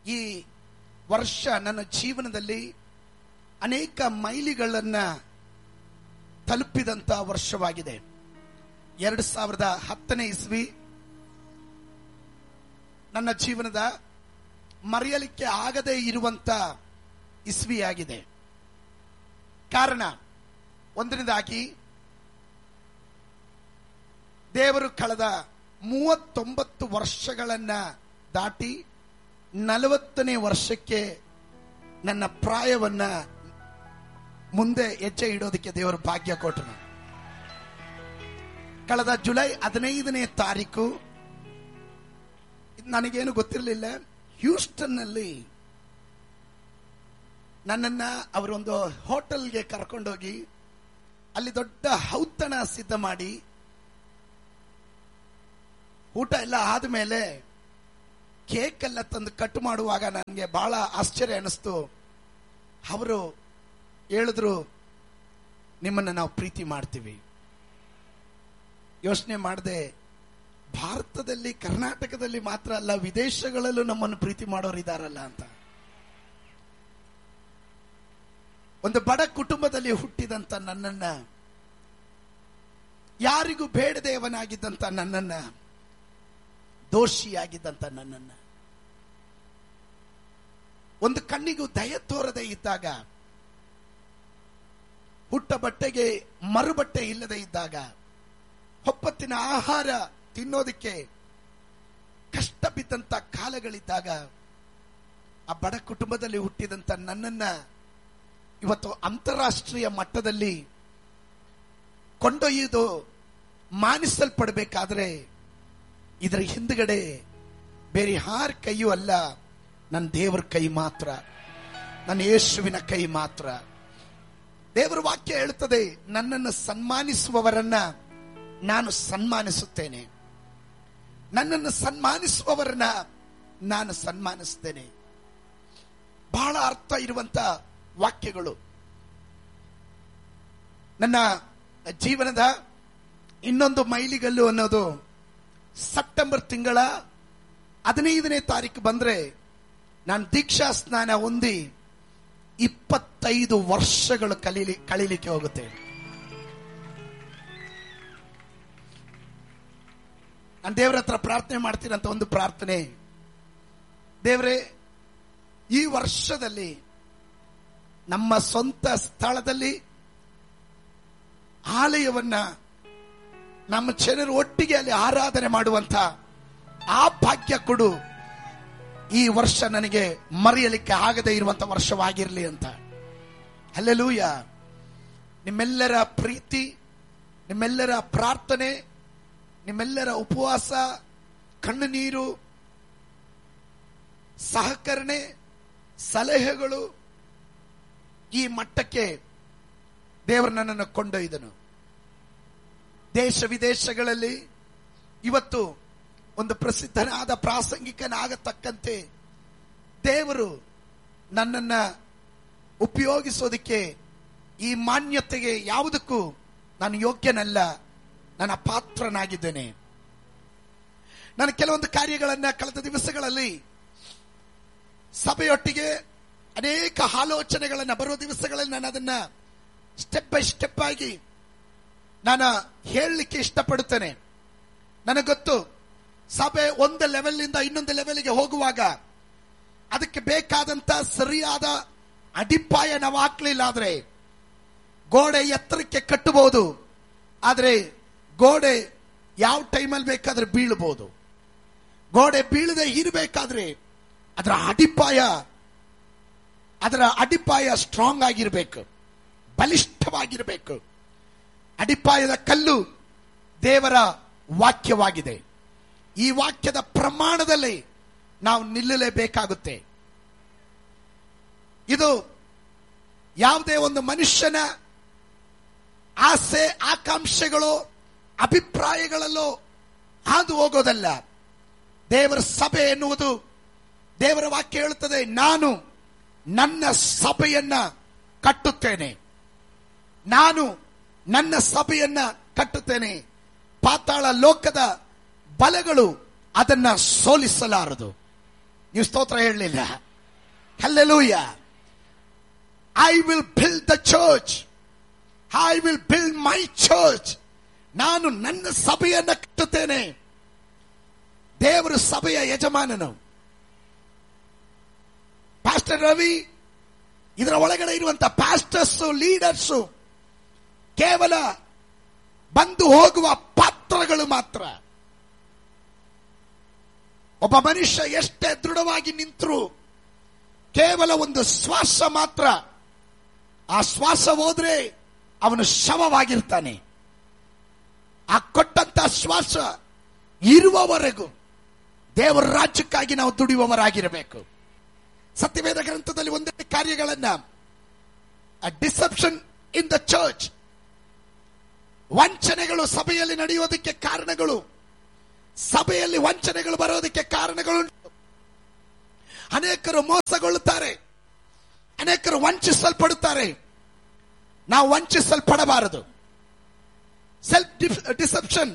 ಈ ವರ್ಷ ನನ್ನ ಜೀವನದಲ್ಲಿ ಅನೇಕ ಮೈಲಿಗಳನ್ನ ತಲುಪಿದಂತ ವರ್ಷವಾಗಿದೆ ಎರಡು ಸಾವಿರದ ಹತ್ತನೇ ಇಸ್ವಿ ನನ್ನ ಜೀವನದ ಮರೆಯಲಿಕ್ಕೆ ಆಗದೇ ಇರುವಂತ ಇಸ್ವಿಯಾಗಿದೆ ಕಾರಣ ಒಂದನೇದಾಗಿ ದೇವರು ಕಳೆದ ಮೂವತ್ತೊಂಬತ್ತು ವರ್ಷಗಳನ್ನ ದಾಟಿ ನಲವತ್ತನೇ ವರ್ಷಕ್ಕೆ ನನ್ನ ಪ್ರಾಯವನ್ನ ಮುಂದೆ ಹೆಜ್ಜೆ ಇಡೋದಕ್ಕೆ ದೇವರು ಭಾಗ್ಯ ಕೊಟ್ಟರು ಕಳೆದ ಜುಲೈ ಹದಿನೈದನೇ ತಾರೀಕು ಇದ್ ನನಗೇನು ಗೊತ್ತಿರಲಿಲ್ಲ ಹ್ಯೂಸ್ಟನ್ ನಲ್ಲಿ ನನ್ನನ್ನ ಅವರೊಂದು ಹೋಟೆಲ್ಗೆ ಕರ್ಕೊಂಡೋಗಿ ಅಲ್ಲಿ ದೊಡ್ಡ ಔತಣ ಸಿದ್ಧ ಮಾಡಿ ಊಟ ಎಲ್ಲ ಆದ್ಮೇಲೆ ಕೇಕ್ ಎಲ್ಲ ತಂದು ಕಟ್ ಮಾಡುವಾಗ ನನಗೆ ಬಹಳ ಆಶ್ಚರ್ಯ ಅನಿಸ್ತು ಅವರು ಹೇಳಿದ್ರು ನಿಮ್ಮನ್ನ ನಾವು ಪ್ರೀತಿ ಮಾಡ್ತೀವಿ ಯೋಚನೆ ಮಾಡದೆ ಭಾರತದಲ್ಲಿ ಕರ್ನಾಟಕದಲ್ಲಿ ಮಾತ್ರ ಅಲ್ಲ ವಿದೇಶಗಳಲ್ಲೂ ನಮ್ಮನ್ನು ಪ್ರೀತಿ ಮಾಡೋರು ಇದಾರಲ್ಲ ಅಂತ ಒಂದು ಬಡ ಕುಟುಂಬದಲ್ಲಿ ಹುಟ್ಟಿದಂತ ನನ್ನನ್ನ ಯಾರಿಗೂ ಬೇಡದೇವನಾಗಿದ್ದಂತ ನನ್ನನ್ನ ದೋಷಿಯಾಗಿದ್ದಂತ ನನ್ನನ್ನ ಒಂದು ಕಣ್ಣಿಗೂ ದಯ ತೋರದೆ ಇದ್ದಾಗ ಹುಟ್ಟ ಬಟ್ಟೆಗೆ ಮರುಬಟ್ಟೆ ಇಲ್ಲದೆ ಇದ್ದಾಗ ಹೊಪ್ಪತ್ತಿನ ಆಹಾರ ತಿನ್ನೋದಕ್ಕೆ ಕಷ್ಟ ಬಿದ್ದಂತ ಕಾಲಗಳಿದ್ದಾಗ ಆ ಬಡ ಕುಟುಂಬದಲ್ಲಿ ಹುಟ್ಟಿದಂತ ನನ್ನನ್ನ ಇವತ್ತು ಅಂತಾರಾಷ್ಟ್ರೀಯ ಮಟ್ಟದಲ್ಲಿ ಕೊಂಡೊಯ್ಯುವುದು ಮಾನಿಸಲ್ಪಡಬೇಕಾದ್ರೆ ಇದರ ಹಿಂದ್ಗಡೆ ಬೇರೆ ಯಾರ ಕೈಯೂ ಅಲ್ಲ ನನ್ನ ದೇವರ ಕೈ ಮಾತ್ರ ನನ್ನ ಯೇಸುವಿನ ಕೈ ಮಾತ್ರ ದೇವರ ವಾಕ್ಯ ಹೇಳುತ್ತದೆ ನನ್ನನ್ನು ಸನ್ಮಾನಿಸುವವರನ್ನ ನಾನು ಸನ್ಮಾನಿಸುತ್ತೇನೆ ನನ್ನನ್ನು ಸನ್ಮಾನಿಸುವವರನ್ನ ನಾನು ಸನ್ಮಾನಿಸ್ತೇನೆ ಬಹಳ ಅರ್ಥ ಇರುವಂತ ವಾಕ್ಯಗಳು ನನ್ನ ಜೀವನದ ಇನ್ನೊಂದು ಮೈಲಿಗಲ್ಲು ಅನ್ನೋದು ಸೆಪ್ಟೆಂಬರ್ ತಿಂಗಳ ಹದಿನೈದನೇ ತಾರೀಕು ಬಂದ್ರೆ ನಾನು ದೀಕ್ಷಾ ಸ್ನಾನ ಹೊಂದಿ ಇಪ್ಪತ್ತೈದು ವರ್ಷಗಳು ಕಲೀಲಿ ಕಳೀಲಿಕ್ಕೆ ಹೋಗುತ್ತೆ ನಾನು ದೇವರ ಹತ್ರ ಪ್ರಾರ್ಥನೆ ಮಾಡ್ತೀನಂತ ಒಂದು ಪ್ರಾರ್ಥನೆ ದೇವರೇ ಈ ವರ್ಷದಲ್ಲಿ ನಮ್ಮ ಸ್ವಂತ ಸ್ಥಳದಲ್ಲಿ ಆಲಯವನ್ನ ನಮ್ಮ ಜನರು ಒಟ್ಟಿಗೆ ಅಲ್ಲಿ ಆರಾಧನೆ ಮಾಡುವಂತ ಆ ಭಾಗ್ಯ ಕೊಡು ಈ ವರ್ಷ ನನಗೆ ಮರೆಯಲಿಕ್ಕೆ ಆಗದೇ ಇರುವಂತ ವರ್ಷವಾಗಿರಲಿ ಅಂತ ಅಲ್ಲೆಲೂಯ ನಿಮ್ಮೆಲ್ಲರ ಪ್ರೀತಿ ನಿಮ್ಮೆಲ್ಲರ ಪ್ರಾರ್ಥನೆ ನಿಮ್ಮೆಲ್ಲರ ಉಪವಾಸ ಕಣ್ಣು ನೀರು ಸಹಕರಣೆ ಸಲಹೆಗಳು ಈ ಮಟ್ಟಕ್ಕೆ ದೇವರು ನನ್ನನ್ನು ಕೊಂಡೊಯ್ದನು ದೇಶ ವಿದೇಶಗಳಲ್ಲಿ ಇವತ್ತು ಒಂದು ಪ್ರಸಿದ್ಧನಾದ ಪ್ರಾಸಂಗಿಕನಾಗತಕ್ಕಂತೆ ದೇವರು ನನ್ನನ್ನ ಉಪಯೋಗಿಸೋದಕ್ಕೆ ಈ ಮಾನ್ಯತೆಗೆ ಯಾವುದಕ್ಕೂ ನಾನು ಯೋಗ್ಯನಲ್ಲ ನನ್ನ ಪಾತ್ರನಾಗಿದ್ದೇನೆ ನಾನು ಕೆಲವೊಂದು ಕಾರ್ಯಗಳನ್ನ ಕಳೆದ ದಿವಸಗಳಲ್ಲಿ ಸಭೆಯೊಟ್ಟಿಗೆ ಅನೇಕ ಆಲೋಚನೆಗಳನ್ನ ಬರುವ ದಿವಸಗಳಲ್ಲಿ ನಾನು ಅದನ್ನ ಸ್ಟೆಪ್ ಬೈ ಸ್ಟೆಪ್ ಆಗಿ ನಾನು ಹೇಳಲಿಕ್ಕೆ ಇಷ್ಟಪಡುತ್ತೇನೆ ನನಗೆ ಗೊತ್ತು ಸಭೆ ಒಂದು ಲೆವೆಲ್ ಇಂದ ಇನ್ನೊಂದು ಲೆವೆಲ್ಗೆ ಹೋಗುವಾಗ ಅದಕ್ಕೆ ಬೇಕಾದಂತ ಸರಿಯಾದ ಅಡಿಪಾಯ ನಾವು ಹಾಕ್ಲಿಲ್ಲ ಆದ್ರೆ ಗೋಡೆ ಎತ್ತರಕ್ಕೆ ಕಟ್ಟಬಹುದು ಆದ್ರೆ ಗೋಡೆ ಯಾವ ಟೈಮಲ್ಲಿ ಬೇಕಾದ್ರೆ ಬೀಳಬಹುದು ಗೋಡೆ ಬೀಳದೆ ಇರಬೇಕಾದ್ರೆ ಅದರ ಅಡಿಪಾಯ ಅದರ ಅಡಿಪಾಯ ಸ್ಟ್ರಾಂಗ್ ಆಗಿರಬೇಕು ಬಲಿಷ್ಠವಾಗಿರಬೇಕು ಅಡಿಪಾಯದ ಕಲ್ಲು ದೇವರ ವಾಕ್ಯವಾಗಿದೆ ಈ ವಾಕ್ಯದ ಪ್ರಮಾಣದಲ್ಲಿ ನಾವು ನಿಲ್ಲಲೇಬೇಕಾಗುತ್ತೆ ಇದು ಯಾವುದೇ ಒಂದು ಮನುಷ್ಯನ ಆಸೆ ಆಕಾಂಕ್ಷೆಗಳು ಅಭಿಪ್ರಾಯಗಳಲ್ಲೋ ಹಾದು ಹೋಗೋದಲ್ಲ ದೇವರ ಸಭೆ ಎನ್ನುವುದು ದೇವರ ವಾಕ್ಯ ಹೇಳುತ್ತದೆ ನಾನು ನನ್ನ ಸಭೆಯನ್ನ ಕಟ್ಟುತ್ತೇನೆ ನಾನು ನನ್ನ ಸಭೆಯನ್ನ ಕಟ್ಟುತ್ತೇನೆ ಪಾತಾಳ ಲೋಕದ ಬಲಗಳು ಅದನ್ನ ಸೋಲಿಸಲಾರದು ನೀವು ಸ್ತೋತ್ರ ಹೇಳಲಿಲ್ಲ hallelujah I will build the church I will build my church ನಾನು ನನ್ನ ಸಭೆಯನ್ನ ಕಟ್ಟುತ್ತೇನೆ ದೇವರು ಸಭೆಯ ಯಜಮಾನನು ಪಾಸ್ಟರ್ ರವಿ ಇದರ ಒಳಗಡೆ ಇರುವಂತ ಪಾಸ್ಟರ್ಸ್ ಲೀಡರ್ಸ್ ಕೇವಲ ಬಂದು ಹೋಗುವ ಪಾತ್ರಗಳು ಮಾತ್ರ ಒಬ್ಬ ಮನುಷ್ಯ ಎಷ್ಟೇ ದೃಢವಾಗಿ ನಿಂತರೂ ಕೇವಲ ಒಂದು ಶ್ವಾಸ ಮಾತ್ರ ಆ ಶ್ವಾಸ ಹೋದ್ರೆ ಅವನು ಶವವಾಗಿರ್ತಾನೆ ಆ ಕೊಟ್ಟಂತ ಶ್ವಾಸ ಇರುವವರೆಗೂ ದೇವರ ರಾಜ್ಯಕ್ಕಾಗಿ ನಾವು ದುಡಿಯುವವರಾಗಿರಬೇಕು ಸತ್ಯವೇದ ಗ್ರಂಥದಲ್ಲಿ ಒಂದೇ ಕಾರ್ಯಗಳನ್ನ ಡಿಸೆಪ್ಷನ್ ಇನ್ ದ ಚರ್ಚ್ ವಂಚನೆಗಳು ಸಭೆಯಲ್ಲಿ ನಡೆಯೋದಕ್ಕೆ ಕಾರಣಗಳು ಸಭೆಯಲ್ಲಿ ವಂಚನೆಗಳು ಬರೋದಕ್ಕೆ ಕಾರಣಗಳುಂಟು ಅನೇಕರು ಮೋಸಗೊಳ್ಳುತ್ತಾರೆ ಅನೇಕರು ವಂಚಿಸಲ್ಪಡುತ್ತಾರೆ ನಾವು ವಂಚಿಸಲ್ಪಡಬಾರದು ಸೆಲ್ಫ್ ಡಿಸೆಪ್ಷನ್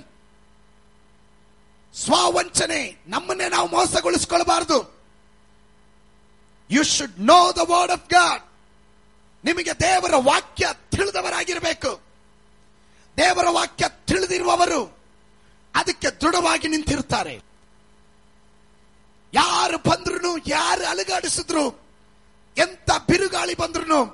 ಸ್ವಾವಂಚನೆ ನಮ್ಮನ್ನೇ ನಾವು ಮೋಸಗೊಳಿಸಿಕೊಳ್ಳಬಾರದು you should know the word of God ನಿಮಗೆ ದೇವರ ವಾಕ್ಯ ತಿಳಿದವರಾಗಿರಬೇಕು ದೇವರ ವಾಕ್ಯ ತಿಳಿದಿರುವವರು ಅದಕ್ಕೆ ದೃಢವಾಗಿ ನಿಂತಿರ್ತಾರೆ ಯಾರು ಬಂದ್ರು ಯಾರು ಅಲುಗಾಡಿಸಿದ್ರು ಎಂತ ಬಿರುಗಾಳಿ ಬಂದ್ರು